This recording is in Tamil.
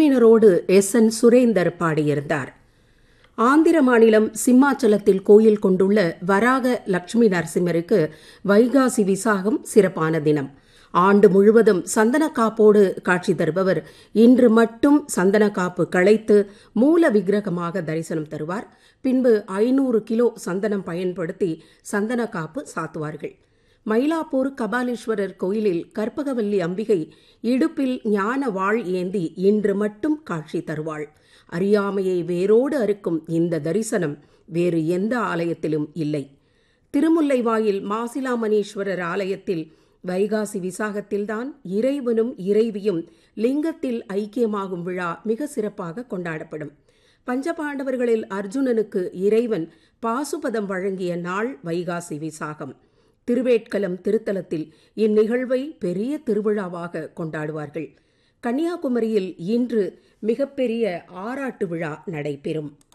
குழுவினரோடு எஸ் என் சுரேந்தர் பாடியிருந்தார் ஆந்திர மாநிலம் சிம்மாச்சலத்தில் கோயில் கொண்டுள்ள வராக லட்சுமி நரசிம்மருக்கு வைகாசி விசாகம் சிறப்பான தினம் ஆண்டு முழுவதும் சந்தன காப்போடு காட்சி தருபவர் இன்று மட்டும் சந்தன காப்பு களைத்து மூல விக்கிரகமாக தரிசனம் தருவார் பின்பு ஐநூறு கிலோ சந்தனம் பயன்படுத்தி சந்தன காப்பு சாத்துவார்கள் மயிலாப்பூர் கபாலீஸ்வரர் கோயிலில் கற்பகவல்லி அம்பிகை இடுப்பில் ஞான வாழ் ஏந்தி இன்று மட்டும் காட்சி தருவாள் அறியாமையை வேரோடு அறுக்கும் இந்த தரிசனம் வேறு எந்த ஆலயத்திலும் இல்லை திருமுல்லைவாயில் மாசிலாமணீஸ்வரர் ஆலயத்தில் வைகாசி விசாகத்தில்தான் இறைவனும் இறைவியும் லிங்கத்தில் ஐக்கியமாகும் விழா மிக சிறப்பாக கொண்டாடப்படும் பஞ்சபாண்டவர்களில் அர்ஜுனனுக்கு இறைவன் பாசுபதம் வழங்கிய நாள் வைகாசி விசாகம் திருவேட்கலம் திருத்தலத்தில் இந்நிகழ்வை பெரிய திருவிழாவாக கொண்டாடுவார்கள் கன்னியாகுமரியில் இன்று மிகப்பெரிய ஆராட்டு விழா நடைபெறும்